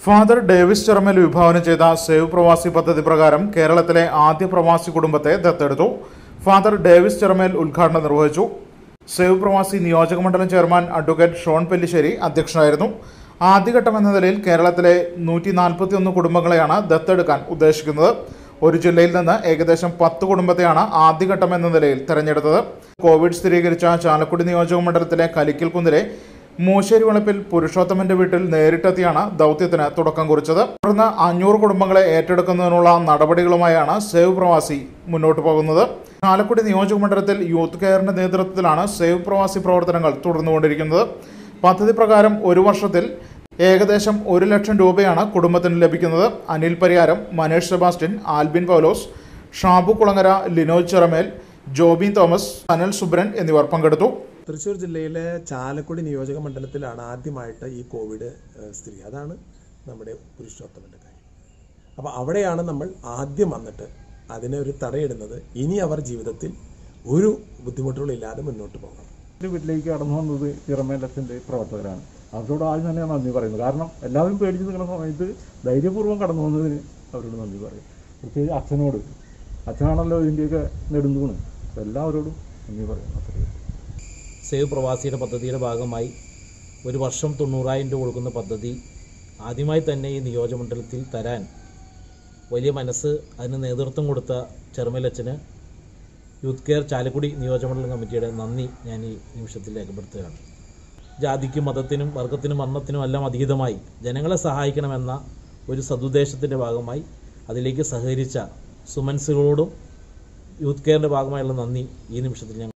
father Davis ചെറമൽ വിഭാവനം ചെയ്ത save പ്രവാസി പദ്ധതി പ്രകാരം കേരളത്തിലെ ആദ്യ പ്രവാസി കുടുംബത്തെ ദത്തെടുത്തു ഫാദർ ഡേവിസ് ചെറമേൽ ഉദ്ഘാടനം നിർവഹിച്ചു സേവ് പ്രവാസി നിയോജക മണ്ഡലം ചെയർമാൻ അഡ്വക്കേറ്റ് ഷോൺ പെല്ലിശ്ശേരി അധ്യക്ഷനായിരുന്നു ആദ്യഘട്ടം എന്ന നിലയിൽ കേരളത്തിലെ നൂറ്റി നാൽപ്പത്തിയൊന്ന് കുടുംബങ്ങളെയാണ് ദത്തെടുക്കാൻ ഉദ്ദേശിക്കുന്നത് ഒരു ജില്ലയിൽ നിന്ന് ഏകദേശം പത്ത് കുടുംബത്തെയാണ് ആദ്യഘട്ടം എന്ന നിലയിൽ തെരഞ്ഞെടുത്തത് കോവിഡ് സ്ഥിരീകരിച്ച ചാലക്കുടി നിയോജക മണ്ഡലത്തിലെ കലിക്കൽ കുന്നിലെ മൂശ്ശേരി വളപ്പിൽ പുരുഷോത്തമന്റെ വീട്ടിൽ നേരിട്ടെത്തിയാണ് ദൗത്യത്തിന് തുടക്കം കുറിച്ചത് തുടർന്ന് അഞ്ഞൂറ് കുടുംബങ്ങളെ ഏറ്റെടുക്കുന്നതിനുള്ള നടപടികളുമായാണ് സേവ് പ്രവാസി മുന്നോട്ട് പോകുന്നത് ചാലക്കുടി നിയോജക മണ്ഡലത്തിൽ യൂത്ത് കെയറിന്റെ നേതൃത്വത്തിലാണ് സേവ് പ്രവാസി പ്രവർത്തനങ്ങൾ തുടർന്നുകൊണ്ടിരിക്കുന്നത് പദ്ധതി പ്രകാരം ഒരു വർഷത്തിൽ ഏകദേശം ഒരു ലക്ഷം രൂപയാണ് കുടുംബത്തിന് ലഭിക്കുന്നത് അനിൽ പരിയാരം മനേഷ് സെബാസ്റ്റ്യൻ ആൽബിൻ പൗലോസ് ഷാബു കുളങ്ങര ലിനോജ് ചിറമേൽ ജോബിൻ തോമസ് അനൽ സുബ്രൻ എന്നിവർ പങ്കെടുത്തു തൃശ്ശൂർ ജില്ലയിലെ ചാലക്കുടി നിയോജക മണ്ഡലത്തിലാണ് ആദ്യമായിട്ട് ഈ കോവിഡ് ഏഹ്, സ്ഥിതി അതാണ് നമ്മുടെ പുരുഷോത്തമന്റെ കാര്യം അപ്പോൾ അവിടെയാണ് നമ്മൾ ആദ്യം വന്നിട്ട് അതിനെ ഒരു തടയിടുന്നത് ഇനി അവർ ജീവിതത്തിൽ ഒരു ബുദ്ധിമുട്ടുകളില്ലാതെ മുന്നോട്ട് പോകണം എൻ്റെ വീട്ടിലേക്ക് കടന്നു വന്നത് ചിറമേലത്തിൻ്റെ പ്രവർത്തകരാണ് അവരോട് ആദ്യം തന്നെ ഞാൻ നന്ദി പറയുന്നു കാരണം എല്ലാവരും പേടിച്ച് നിൽക്കുന്ന സമയത്ത് ധൈര്യപൂർവ്വം കടന്നു വന്നതിന് അവരോട് നന്ദി പറയും പ്രത്യേകിച്ച് അച്ഛനോട് അച്ഛനാണല്ലോ ഇതിൻ്റെയൊക്കെ നെടുന്തൂണ് അപ്പോൾ എല്ലാവരോടും നന്ദി പറയുന്നു അത്രയും സേവ് പ്രവാസിയുടെ പദ്ധതിയുടെ ഭാഗമായി ഒരു വർഷം തൊണ്ണൂറായിരം രൂപ കൊടുക്കുന്ന പദ്ധതി ആദ്യമായി തന്നെ ഈ നിയോജകമണ്ഡലത്തിൽ തരാൻ വലിയ മനസ്സ് അതിന് നേതൃത്വം കൊടുത്ത ചെറുമലച്ചന് യൂത്ത് കെയർ ചാലക്കുടി നിയോജകമണ്ഡലം കമ്മിറ്റിയുടെ നന്ദി ഞാൻ ഈ നിമിഷത്തിൽ രേഖപ്പെടുത്തുകയാണ് ജാതിക്കും മതത്തിനും വർഗത്തിനും വർണ്ണത്തിനും എല്ലാം അതീതമായി ജനങ്ങളെ സഹായിക്കണമെന്ന ഒരു സതുദ്ദേശത്തിൻ്റെ ഭാഗമായി അതിലേക്ക് സഹകരിച്ച സുമൻസുകളോടും യൂത്ത് കെയറിൻ്റെ ഭാഗമായുള്ള നന്ദി ഈ നിമിഷത്തിൽ ഞാൻ